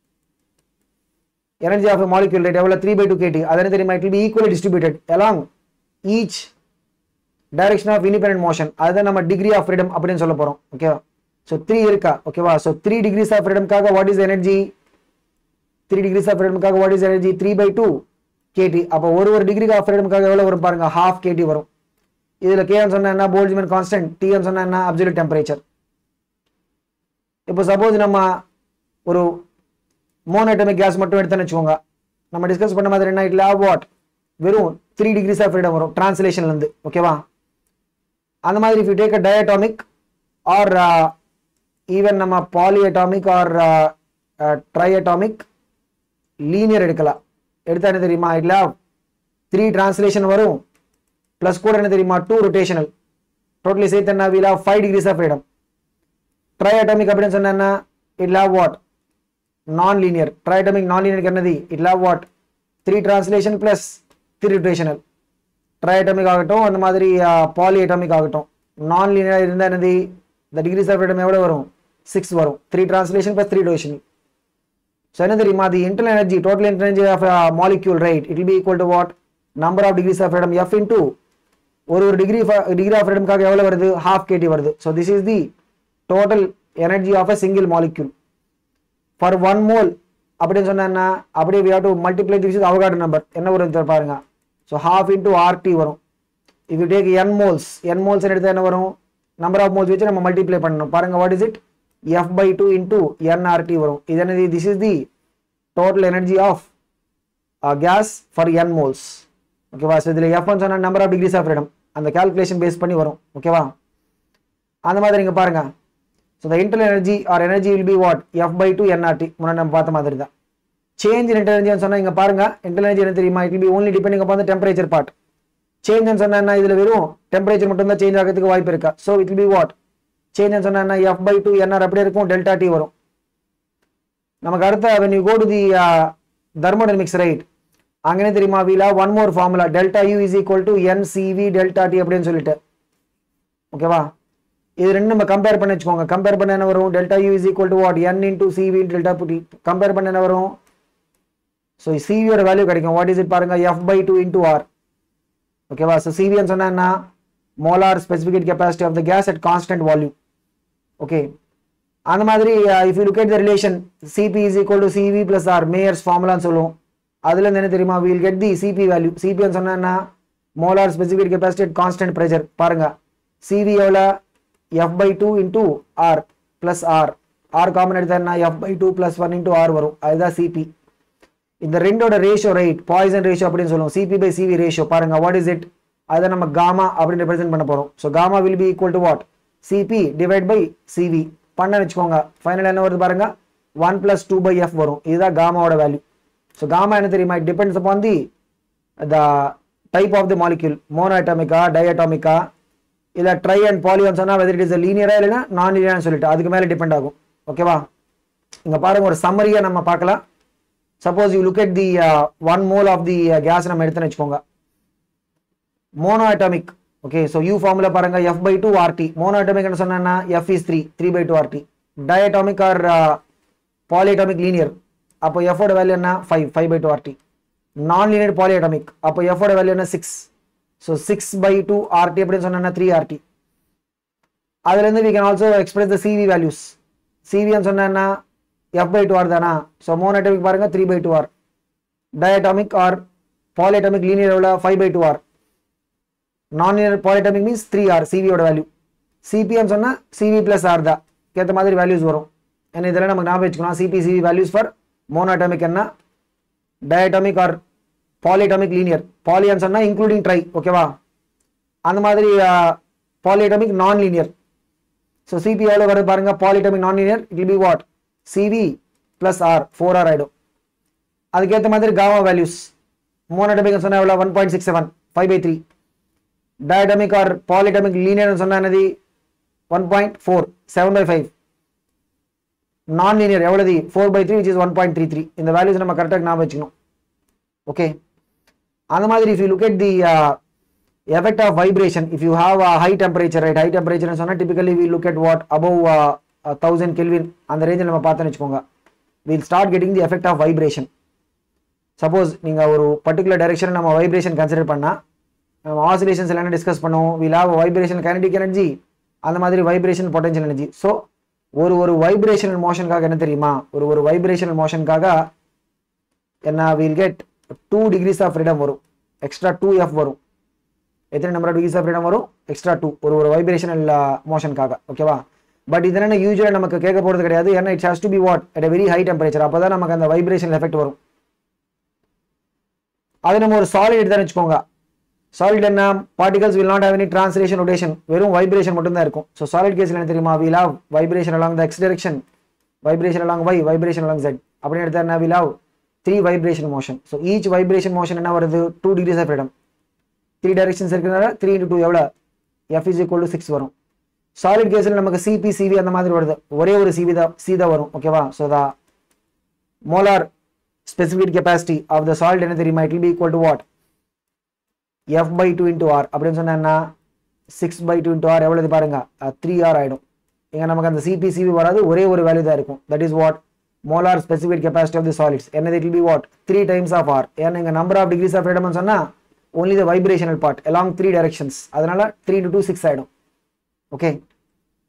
A: energy of a molecule rate எவ்வளவு 3 by 2 kT அது என்ன தெரியுமா it will be equally distributed along each direction of independent motion அதுதான் நம்ம degree of freedom அப்படின்னு சொல்ல போறோம் ஓகேவா ஸோ த்ரீ இருக்கா ஓகேவா ஸோ த்ரீ டிகிரிஸ் ஆஃப் ஃப்ரீடம்காக what is energy three degrees of ஃப்ரீடம்காக what is energy three by two KT அப்போ ஒரு ஒரு டிகிரி ஆஃப் ஃப்ரீடம்காக எவ்வளோ வரும் பாருங்க ஹாஃப் கேடி வரும் இதில் கேன்னு சொன்னா என்ன போல்ட்ஸ்மேன் கான்ஸ்டன்ட் டிஎம் சொன்னா என்ன அப்சல்யூட் டெம்பரேச்சர் இப்போ சப்போஸ் நம்ம ஒரு மோனோட்டமிக் கேஸ் மட்டும் எடுத்தோன்னு வச்சுக்கோங்க நம்ம டிஸ்கஸ் பண்ண மாதிரி என்ன இட்ல வாட் வெறும் த்ரீ டிகிரிஸ் ஆஃப் ஃப்ரீடம் வரும் டிரான்ஸ்லேஷன்லேருந்து ஓகேவா அந்த மாதிரி if you take a diatomic or even நம்ம பாலியட்டாமிக் ஆர் ட்ரையட்டாமிக் லீனியர் எடுக்கலாம் எடுத்தா என்ன தெரியுமா இட்ல த்ரீ டிரான்ஸ்லேஷன் வரும் ப்ளஸ் கூட என்ன தெரியுமா டூ ரொட்டேஷனல் டோட்டலி சேர்த்து என்ன we'll five degrees of freedom triatomic அப்படின்னு சொன்னா என்ன it have what non linear triatomic non linear என்னது it have what three translation plus three rotational triatomic ஆகட்டும் அந்த மாதிரி பாலியட்டாமிக் ஆகட்டும் நான் லீனியர் இருந்தால் என்னது இந்த டிகிரிஸ் ஆஃப் ஃப்ரீடம் எவ்வளோ வரும் சிக்ஸ் வரும் three translation plus three rotation so என்ன தெரியுமா the internal energy total internal energy of molecule right it be equal to what number of degrees of freedom F into ஒரு ஒரு degree degree of ஃப்ரீடம்காக எவ்வளோ வருது half KT வருது so this is the total energy of a single molecule for one mole அப்படின்னு சொன்னா அப்படியே we have to multiply this with Avogadro number என்ன வரும் பாருங்க ஸோ ஹாஃப் இன்டூ ஆர்டி வரும் if you take n moles n moles எடுத்தா என்ன வரும் நம்பர் ஆஃப் மோல்ஸ் வச்சு நம்ம மல்டிப்ளை பண்ணணும் பாருங்க what is it F by two into NRT வரும் இது என்னது this is the total energy of gas for N moles ஓகேவா ஸோ இதில் எஃப் சொன்ன number of degrees of freedom அந்த கால்குலேஷன் பேஸ் பண்ணி வரும் ஓகேவா அந்த மாதிரி நீங்கள் பாருங்க so the internal energy or energy will be what F by two NRT முன்னாடி நம்ம பார்த்த மாதிரி தான் சேஞ்ச் இன் இன்டர்னர்ஜின்னு சொன்னால் இங்கே பாருங்க இன்டர்னல் எனர்ஜி என்ன தெரியுமா it will be only depending upon the temperature part change சொன்னா இதுல வெறும் டெம்பரேச்சர் மட்டும் தான் சேஞ்ச் ஆகிறதுக்கு வாய்ப்பு இருக்கா so it be what change சொன்னா எஃப் பை டூ என்ஆர் அப்படியே இருக்கும் டெல்டா டி வரும் நமக்கு அடுத்த when you go to the uh, thermodynamics right அங்கே தெரியுமா வீலா one more formula delta U is equal to N CV delta T அப்படின்னு சொல்லிட்டு ஓகேவா இது ரெண்டு நம்ம கம்பேர் பண்ணி வச்சுக்கோங்க கம்பேர் பண்ண என்ன வரும் delta U is equal to what N into CV delta T compare பண்ண என்ன வரும் ஸோ சிவியோட வேல்யூ கிடைக்கும் வாட் இஸ் இட் பாருங்க F by two into R ஓகேவா ஸோ சிவின்னு சொன்னா என்ன molar specific capacity of the gas at constant volume okay அந்த மாதிரி if you look at the relation CP is equal to CV plus R Mayer's ஃபார்முலான்னு சொல்லுவோம் அதுல இருந்து என்ன தெரியுமா will get the CP value சிபின்னு சொன்னா என்ன molar specific capacity at constant pressure பாருங்க சிவி எவ்வளோ F by two into R plus R R common எடுத்தா என்ன F by two plus one into R வரும் அதுதான் சிபி இந்த ரெண்டோட ரேஷியோ ரைட் பாய்சன் ரேஷியோ அப்படின்னு சொல்லுவோம் சிபி பை சிவி ரேஷியோ பாருங்க வாட் இஸ் இட் அதை நம்ம காமா அப்படின்னு ரெப்ரசென்ட் பண்ண போறோம் so gamma will be equal to what CP divide by CV பண்ண வச்சுக்கோங்க ஃபைனல் என்ன வருது பாருங்க one plus two by F வரும் இதுதான் காமாவோட வேல்யூ ஸோ காமா என்ன தெரியுமா it depends upon the the type of the molecule மோனோஅட்டாமிக்கா டயட்டாமிக்கா இல்லை ட்ரை அண்ட் பாலியான் சொன்னால் வெதர் இட் இஸ் லீனியரா இல்லைன்னா நான் லீனியர்னு சொல்லிட்டு அதுக்கு மேலே டிபெண்ட் ஆகும் ஓகேவா இங்க பாருங்க ஒரு சம்மரியா நம்ம பார்க்கலாம் suppose you look at the one mole of the gas நம்ம எடுத்துன்னு வச்சுக்கோங்க monoatomic okay so you formula பாருங்க F by two RT monoatomic சொன்னா F is three three by two RT diatomic or polyatomic linear அப்போ எஃபோட value என்ன five five by two RT non linear polyatomic அப்போ எஃபோட value என்ன six so six by two RT அப்படின்னு சொன்னா three RT அதுலேருந்து we can also express the CV values சிவின்னு சொன்னா என்ன எஃப் பை டூ ஆர் தானா ஸோ மோனோட்டமிக் பாருங்க three by two R diatomic or polyatomic linear எவ்வளோ five by two R non linear polyatomic means three R சிவியோட value சிபின்னு சொன்னால் CV plus R தான் ஏற்ற மாதிரி வேல்யூஸ் வரும் ஏன்னா இதெல்லாம் நமக்கு ஞாபகம் வச்சுக்கணும் CP CV values for monoatomic என்ன டயட்டாமிக் ஆர் பாலிஅட்டாமிக் லீனியர் பாலியன்னு சொன்னால் இன்க்ளூடிங் ட்ரை ஓகேவா அந்த மாதிரி பாலிஅட்டாமிக் நான் லீனியர் ஸோ சிபி எவ்வளோ வருது பாருங்க polyatomic non linear it will be what CV plus R four R ஆகிடும் அதுக்கேற்ற மாதிரி காமா வேல்யூஸ் மோனோட்டமிக் சொன்னால் எவ்வளோ one point six seven five by three diatomic or polyatomic linear சொன்னால் என்னது one point four seven by five non linear எவ்வளவு four by three which is one point three three இந்த values நம்ம கரெக்டாக ஞாபகம் வச்சுக்கணும் ஓகே அந்த மாதிரி if you look at the effect of vibration if you have high temperature right high temperature சொன்னால் typically we look at what above thousand kelvin அந்த ரேஞ்சில் நம்ம பார்த்தோன்னு வச்சுக்கோங்க we'll start getting the effect of vibration suppose நீங்கள் ஒரு particular டைரக்ஷனில் நம்ம வைப்ரேஷன் கன்சிடர் பண்ணால் நம்ம ஆசிலேஷன்ஸ் என்ன டிஸ்கஸ் பண்ணுவோம் we'll have vibration kinetic energy அந்த மாதிரி வைப்ரேஷன் பொட்டன்ஷியல் எனர்ஜி ஸோ ஒரு ஒரு வைப்ரேஷனல் மோஷனுக்காக என்ன தெரியுமா ஒரு ஒரு வைப்ரேஷனல் மோஷனுக்காக என்ன we'll get two degrees of freedom வரும் எக்ஸ்ட்ரா டூ எஃப் வரும் எத்தனை number of degrees of freedom வரும் எக்ஸ்ட்ரா டூ ஒரு ஒரு வைப்ரேஷனல் மோஷனுக்காக ஓகேவா பட் இது என்ன யூஸ்வலாக நமக்கு கேட்க போகிறது கிடையாது ஏன்னா it's has to be what at very high temperature அப்போ தான் நமக்கு அந்த வைப்ரேஷன் எஃபெக்ட் வரும் அது நம்ம ஒரு சாலிட் எடுத்தான்னு வச்சுக்கோங்க சாலிட் என்ன particles will not have any translation rotation வெறும் வைப்ரேஷன் மட்டும் தான் இருக்கும் ஸோ சாலிட் கேஸில் என்ன தெரியுமா we'll have vibration along the X direction vibration along Y vibration along Z அப்படின்னு எடுத்தா என்ன we'll have three vibration motion so each vibration motion என்ன வருது two degrees of freedom three directions இருக்கிறதுனால த்ரீ இன்ட்டு டூ எவ்வளோ F is equal to six வரும் solid கேஸில் நமக்கு சிபி சிவி அந்த மாதிரி வருது ஒரே ஒரு சிவி தான் சி தான் வரும் ஓகேவா so the molar specific capacity of the solid என்ன தெரியுமா it will be equal to what F by two into R அப்படின்னு சொன்னா six by two into R எவ்வளவு பாருங்க த்ரீ ஆர் ஆயிடும் இங்க நமக்கு அந்த சிபி சிபி வராது ஒரே ஒரு வேல்யூ தான் இருக்கும் that is what molar specific capacity of the solids என்னது it will be what three times of R ஏன்னா இங்க number of degrees of freedom சொன்னா only the vibrational part along three directions அதனால த்ரீ டு டூ சிக்ஸ் ஆயிடும் okay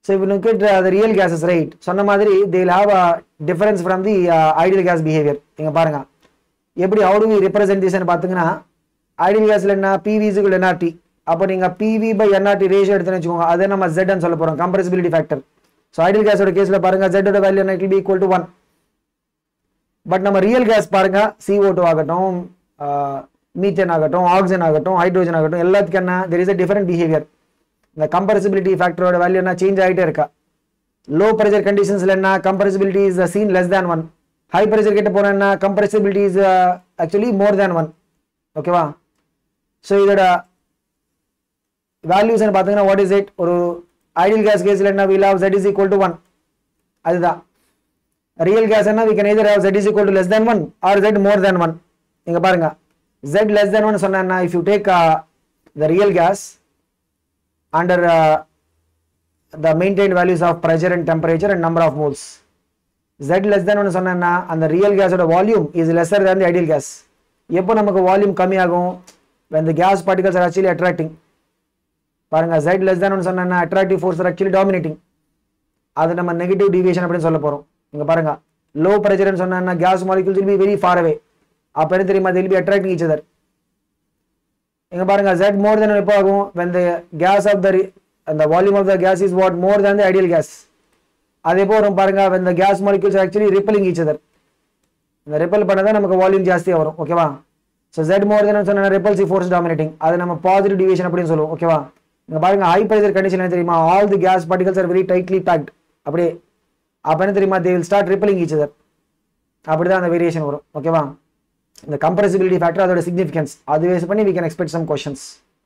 A: so if you look at uh, the real gases right சொன்ன மாதிரி they will have a difference from the uh, ideal gas behavior இங்க பாருங்க எப்படி how do we represent this ன்னு பார்த்தீங்கன்னா ideal கேஸ்ல என்ன பிவி இசுக்குள் என்ஆர்டி அப்போ நீங்க பிவி பை என்ஆர்டி ரேஷியோ எடுத்துன்னு வச்சுக்கோங்க அதை நம்ம Z ன்னு சொல்ல போறோம் கம்ப்ரசிபிலிட்டி ஃபேக்டர் ஸோ ஐடியல் கேஸோட கேஸ்ல பாருங்க Z ஓட வேல்யூ என்ன it be equal to one but நம்ம ரியல் கேஸ் பாருங்க CO2 டூ ஆகட்டும் மீத்தேன் ஆகட்டும் ஆக்சிஜன் ஆகட்டும் ஹைட்ரோஜன் ஆகட்டும் எல்லாத்துக்கும் என்ன there is a different behaviour இந்த கம்பரசிபிலிட்டி ஃபேக்டரோட வேல்யூ என்ன சேஞ்ச் ஆகிட்டே இருக்கா லோ ப்ரெஷர் கண்டிஷன்ஸ்ல என்ன compressibility is seen less than one high pressure கிட்ட போனா என்ன compressibility is actually more than one ஓகேவா ஸோ இதோட வேல்யூஸ் பார்த்தீங்கன்னா வாட் இஸ் இட் ஒரு ஐடியல் கேஸ் கேஸ்ல என்ன we'll have z is equal to one அதுதான் ரியல் கேஸ் என்ன we can either have z is equal to less than 1 or z more than 1 இங்க பாருங்க z less than 1 சொன்னா if you take uh, the real gas under uh, the maintained values of pressure and temperature and number of moles z less than 1 சொன்னா அந்த real கேஸோட volume is lesser than the ideal gas எப்போ நமக்கு volume கம்மியாகும் when the gas particles are actually attracting பாருங்க z less than 1 சொன்னா attractive force are actually dominating அது நம்ம நெகட்டிவ் டிவியேஷன் அப்படின்னு சொல்ல போறோம் இங்க பாருங்க லோ ப்ரெஷர்னு சொன்னா gas molecules will be very far away அப்ப என்ன தெரியுமா they will be attracting each other இங்க பாருங்க z more than எப்போ ஆகும் when the gas of the re- the volume of the gas is what more than the ideal gas அது எப்போ வரும் பாருங்க when the gas molecules are actually repelling each other இந்த repel பண்ணதான் நமக்கு volume ஜாஸ்தியா வரும் ஓகேவா ஸோ Z மோர் தென் சொன்னா ரிப்பல்சிவ் ஃபோர்ஸ் டாமினேட்டிங் அது நம்ம பாசிட்டிவ் டிவியேஷன் அப்படின்னு சொல்லுவோம் ஓகேவா இங்க பாருங்க ஹை ப்ரெஷர் கண்டிஷன் என்ன தெரியுமா all the gas particles are very tightly packed அப்படியே அப்ப என்ன தெரியுமா they will start repelling each other அப்படிதான் அந்த வேரியேஷன் வரும் ஓகேவா இந்த கம்ப்ரசிபிலிட்டி ஃபேக்டர் அதோட சிக்னிஃபிகன்ஸ் அது பேஸ் பண்ணி we can expect some questions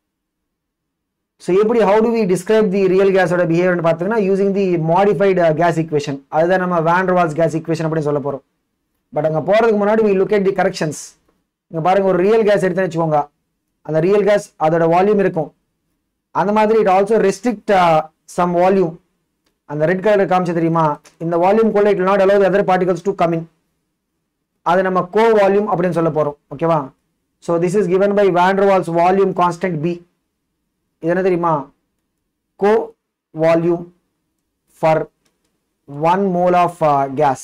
A: so எப்படி how do we describe the real கேஸோட பிஹேவியர்னு பார்த்தீங்கன்னா using the modified gas equation அதுதான் நம்ம வேண்ட்ரவால்ஸ் கேஸ் ஈக்குவேஷன் அப்படின்னு சொல்ல போறோம் பட் அங்கே போறதுக்கு முன்னாடி we look at the corrections இங்க பாருங்க ஒரு ரியல் கேஸ் எடுத்து வச்சுக்கோங்க அந்த ரியல் கேஸ் அதோட வால்யூம் இருக்கும் அந்த மாதிரி it also restrict some volume அந்த ரெட் கலர் காமிச்சு தெரியுமா இந்த வால்யூம் குள்ள it not allow other particles to coming அது நம்ம கோ வால்யூம் அப்படின்னு சொல்ல போறோம் ஓகேவா so this is given by van der Waals volume constant B இது என்ன தெரியுமா covolume for one mole of gas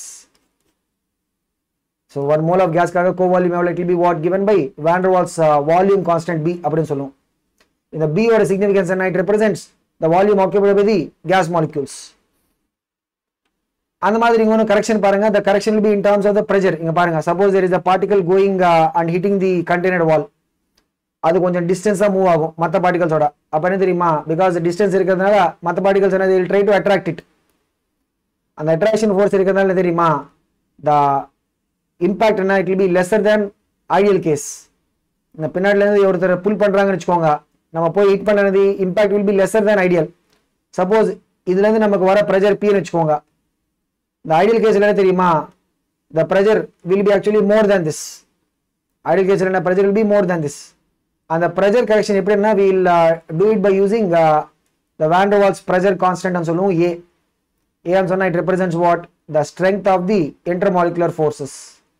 A: so one mole of கேஸ்க்காக கோ வால்யூம் எவ்வளோ it be what given by van der Waals volume constant B அப்படின்னு சொல்லுவோம் இந்த B ஓட significance என்ன it represents the volume occupied by the gas molecules அந்த மாதிரி இங்க ஒன்று கரெக்ஷன் பாருங்க the correction will be in terms of the pressure இங்க பாருங்க suppose there is a particle going uh, and hitting the container wall அது கொஞ்சம் டிஸ்டன்ஸா move ஆகும் மற்ற பார்ட்டிகல்ஸோட அப்ப என்ன தெரியுமா பிகாஸ் டிஸ்டன்ஸ் இருக்கிறதுனால மற்ற பார்ட்டிகல்ஸ் என்ன ட்ரை டு அட்ராக்ட் இட் அந்த அட்ராக்ஷன் ஃபோர்ஸ் இருக்கிறதுனால என்ன தெரியுமா த இம்பாக்ட் என்ன it will be lesser than ideal gas இந்த பின்னாடில இருந்து ஒருத்தர் புல் பண்றாங்கன்னு வச்சுக்கோங்க நம்ம போய் ஹிட் பண்ணது impact will be lesser than ideal suppose இதுல இருந்து நமக்கு வர ப்ரெஷர் பின்னு வச்சுக்கோங்க இந்த ஐடியல் கேஸ்ல என்ன தெரியுமா the pressure will be actually more than this ideal கேஸ்ல என்ன pressure will be more than this அந்த ப்ரெஷர் கரெக்ஷன் எப்படின்னா will do it by using the Van der Waals pressure constant சொல்லுவோம் ஏ ஏன்னு சொன்னா it represents what the strength of the intermolecular forces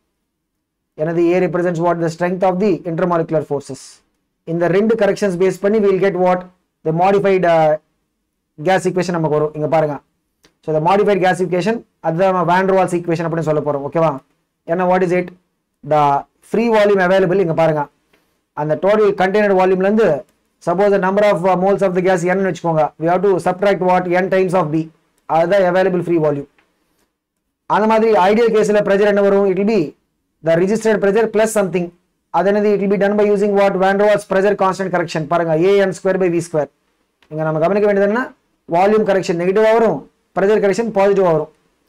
A: எனது a represents what the strength of the intermolecular forces இந்த ரெண்டு corrections base பண்ணி will get what the modified gas equation நமக்கு வரும் இங்க பாருங்க so the modified gas equation அதுதான் நம்ம வாண்டர்வால்ஸ் ஈக்குவேஷன் அப்படின்னு சொல்ல போறோம் ஓகேவா ஏன்னா what is it the free volume available இங்க பாருங்க அந்த டோட்டல் கண்டெய்னர் வால்யூம்ல இருந்து suppose number of moles of the gas n வச்சுக்கோங்க we have to subtract what n times of b அதுதான் அவைலபிள் ஃப்ரீ வால்யூம் அந்த மாதிரி ஐடியல் கேஸ்ல ப்ரெஷர் என்ன வரும் it be the registered pressure plus something அது என்னது it be done by using what Van der Waals pressure constant correction பாருங்க a n square by v square இங்க நம்ம கவனிக்க வேண்டியது என்ன வால்யூம் கரெக்ஷன் நெகட்டிவா வரும் ப்ரெஷர் கரெக்ஷன் பாசிட்டிவா வரும்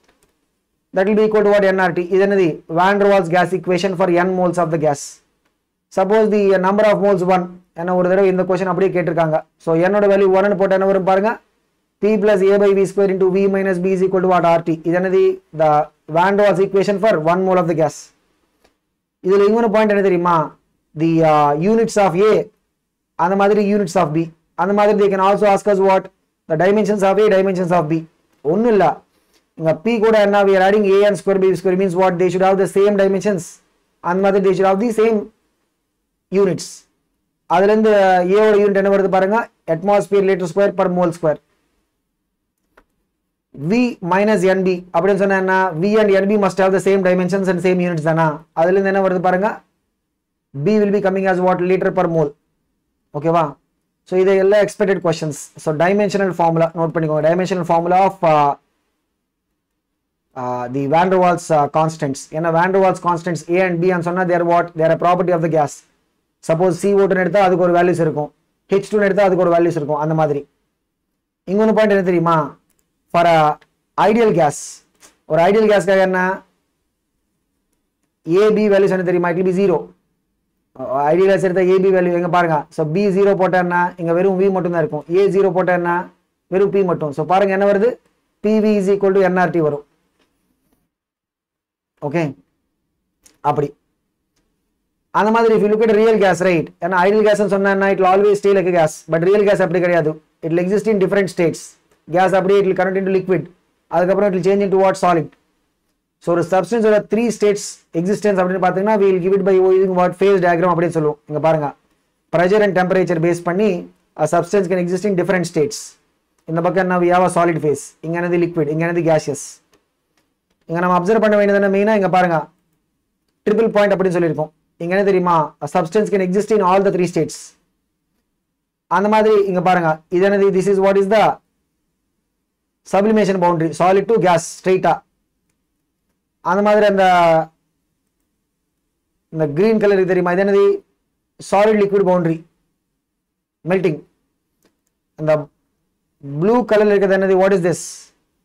A: that will be equal to what nRT இது என்னது Van der Waals gas equation for n moles of the gas suppose the number of moles 1 என்ன ஒரு தடவை இந்த கொஸ்டின் அப்படியே கேட்டிருக்காங்க ஸோ என்னோட வேல்யூ ஒன்னு போட்டு என்ன வரும் பாருங்க p plus a by v square into v minus b is equal to what RT இது என்னது the Vanderwaals equation for one mole of the gas இதுல இன்னொரு பாயிண்ட் என்ன தெரியுமா தி யூனிட்ஸ் ஆஃப் ஏ அந்த மாதிரி யூனிட்ஸ் ஆஃப் பி அந்த மாதிரி they can also ask us what the dimensions of a dimensions of b ஒன்றும் இல்லை இங்க p கூட என்ன we are adding a and square b square means what they should have the same dimensions அந்த மாதிரி they should have the same units அதுல இருந்து a ஓட யூனிட் என்ன வருது பாருங்க atmosphere liter square per mole square v minus nb அப்படின்னு சொன்னா என்ன v and nb must have the same dimensions and same units தானா அதுலேருந்து என்ன வருது பாருங்க b will be coming as what liter per mole ஓகேவா ஸோ இது எல்லாம் expected questions so dimensional formula note பண்ணிக்கோங்க dimensional formula of the Van der Waals constants ஏன்னா Van der Waals constants a and b and சொன்னால் their what their property of the gas suppose c ஓட்டுன்னு எடுத்தால் அதுக்கு ஒரு வேல்யூஸ் இருக்கும் ஹெச் டூன்னு எடுத்தால் அதுக்கு ஒரு வேல்யூஸ் இருக்கும் அந்த மாதிரி இன்னொன்று பாயிண்ட் என்ன தெரியுமா ஃபார் ஐடியல் கேஸ் ஒரு ஐடியல் கேஸ்க்காக என்ன ஏபி வேல்யூஸ் என்ன தெரியுமா it be zero ideal gas எடுத்தால் ஏபி வேல்யூ எங்க பாருங்க ஸோ பி ஜீரோ போட்டேன்னா இங்க வெறும் வி மட்டும் தான் இருக்கும் ஏ ஜீரோ போட்டேன்னா வெறும் பி மட்டும் ஸோ பாருங்க என்ன வருது PV is equal to nRT வரும் ஓகே அப்படி அந்த மாதிரி if you look at real gas right ஏன்னா ஐடியல் கேஸ் சொன்னா it always stay like gas but real gas அப்படி கிடையாது it exist in different states gas அப்படியே இட் கரண்ட் இன்டு லிக்விட் அதுக்கப்புறம் it change into what solid so ஒரு சப்ஸ்டன்ஸோட three states existence அப்படின்னு பார்த்தீங்கன்னா will give it by using what phase diagram அப்படின்னு சொல்லுவோம் இங்க பாருங்க ப்ரெஷர் அண்ட் டெம்பரேச்சர் பேஸ் பண்ணி substance can exist in different states இந்த பக்கம் என்ன வி ஹாவ் சாலிட் ஃபேஸ் இங்க என்னது லிக்விட் இங்க என்னது கேஷியஸ் இங்க நம்ம அப்சர்வ் பண்ண வேண்டியது என்ன மெயினா இங்க பாருங்க ட்ரிபிள் பாயிண்ட் அப்படின்னு சொல்லியிருக்கோம் இங்க என்ன தெரியுமா substance can exist in all the three states அந்த மாதிரி இங்க பாருங்க இது என்னது this is what is the sublimation boundary solid to gas ஸ்ட்ரைட்டா அந்த மாதிரி அந்த இந்த கிரீன் கலர் தெரியுமா இது என்னது சாலிட் லிக்விட் பவுண்டரி மெல்டிங் அந்த ப்ளூ கலர்ல இருக்கிறது என்னது what is this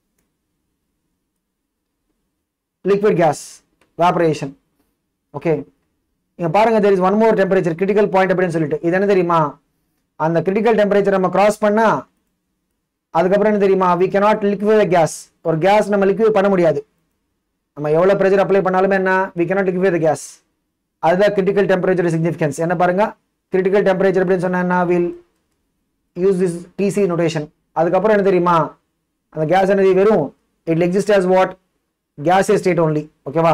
A: liquid gas vaporization okay இங்க பாருங்க there is one more temperature critical point அப்படின்னு சொல்லிட்டு இது என்ன தெரியுமா அந்த கிரிட்டிக்கல் டெம்பரேச்சர் நம்ம கிராஸ் பண்ணா அதுக்கப்புறம் என்ன தெரியுமா வி cannot liquefy கேஸ் ஒரு கேஸ் நம்ம லிக்விட் பண்ண முடியாது நம்ம எவ்வளவு ப்ரெஷர் அப்ளை பண்ணாலுமே என்ன we cannot liquefy the gas அதுதான் கிரிட்டிக்கல் டெம்பரேச்சர் சிக்னிஃபிகன்ஸ் என்ன பாருங்க கிரிட்டிக்கல் டெம்பரேச்சர் அப்படின்னு சொன்னா என்ன will use this TC notation அதுக்கப்புறம் என்ன தெரியுமா அந்த கேஸ் என்னது வெறும் it exist as what gas state only ஓகேவா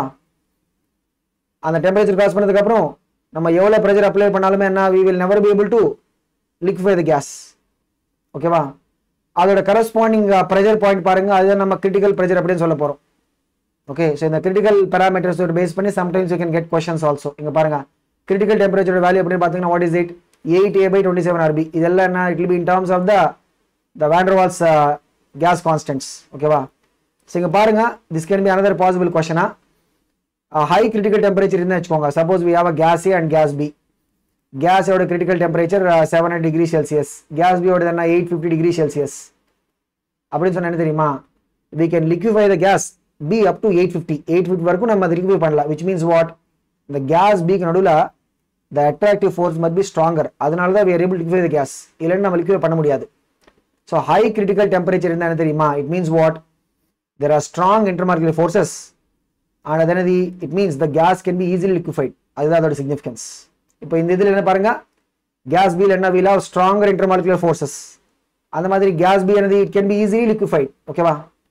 A: அந்த டெம்பரேச்சர் கிராஸ் பண்ணதுக்கு அப்புறம் நம்ம எவ்வளவு ப்ரெஷர் அப்ளை பண்ணாலுமே என்ன we will never be able to liquefy the gas ஓகேவா அதோட கரஸ்பாண்டிங் ப்ரெஷர் பாயிண்ட் பாருங்க அதுதான் நம்ம கிரிட்டிக்கல் ப்ரெஷர் அப்படின்னு சொல்ல போறோம் ஓகே ஸோ இந்த கிரிட்டிக்கல் பேராமீட்டர்ஸ் பேஸ் பண்ணி sometimes you can get questions also இங்க பாருங்க கிரிட்டிக்கல் டெம்பரேச்சர் வேல்யூ அப்படின்னு பார்த்தீங்கன்னா what is it eight a by twenty seven Rb இதெல்லாம் என்ன it be in terms of the the Van der Waals gas constants ஓகேவா so இங்க பாருங்க this can be another possible கொஷனா ஹை கிரிட்டிக்கல் டெம்பரேச்சர் இருந்தால் வச்சுக்கோங்க suppose we have a gas a and gas b கேஸோட critical temperature seven hundred degree Celsius gas பியோட என்ன eight fifty degree Celsius அப்படின்னு சொன்னா என்ன தெரியுமா we can liquefy the gas b up to eight fifty eight fifty வரைக்கும் நம்ம அதை லிக்விஃபை பண்ணலாம் விச் மீன்ஸ் வாட் இந்த கேஸ் பிக்கு நடுவில் the attractive force must be stronger அதனால தான் we are able liquefy the gas இல்லைன்னு நம்ம லிக்விஃபை பண்ண முடியாது ஸோ ஹை கிரிட்டிக்கல் டெம்பரேச்சர் இருந்தால் என்ன தெரியுமா it means what there are strong intermolecular forces and அது என்னது it means the gas can be easily liquefied அதுதான் அதோட சிக்னிஃபிகன்ஸ் இப்போ இந்த இதில் என்ன பாருங்க கேஸ் பியில் என்ன we'll have stronger intermolecular forces அந்த மாதிரி கேஸ் பி என்னது it can be easily liquefied ஓகேவா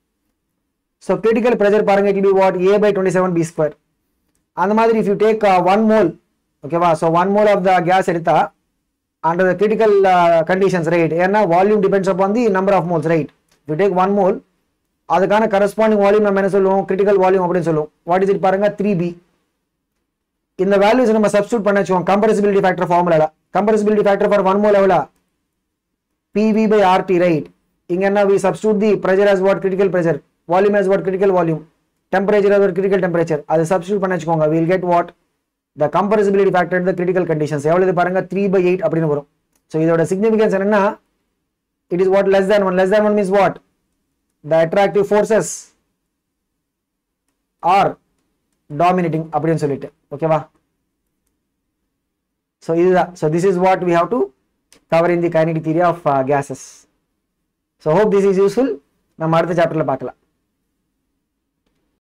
A: ஸோ கிரிட்டிக்கல் ப்ரெஷர் பாருங்க it be what a by twenty seven b square அந்த மாதிரி if you take one mole ஓகேவா so one mole of the gas எடுத்தா under the critical conditions right ஏன்னா volume depends upon the number of moles right you take one mole அதுக்கான corresponding volume நம்ம என்ன சொல்லுவோம் critical volume அப்படின்னு சொல்லுவோம் what is it பாருங்க த்ரீ பி இந்த வேல்யூஸ் நம்ம சப்ஸ்டியூட் பண்ண வச்சுக்கோம் கம்பரசிபிலிட்டி ஃபேக்டர் ஃபார்முலால compressibility factor for one mole எவ்வளோ பிவி பை ஆர்டி ரைட் இங்க என்ன we substitute the pressure as what critical pressure volume as what critical volume temperature as critical temperature அது substitute பண்ண வச்சுக்கோங்க will get what the compressibility factor the critical conditions எவ்வளவு பாருங்க three by eight அப்படின்னு வரும் so இதோட significance என்னன்னா it is what less than one less than one means what the attractive forces are dominating அப்படின்னு சொல்லிட்டு ஓகேவா ஸோ இதுதான் so this is what we have to cover in the kinetic theory of gases so hope this is useful நம்ம அடுத்த சாப்டர்ல பார்க்கலாம்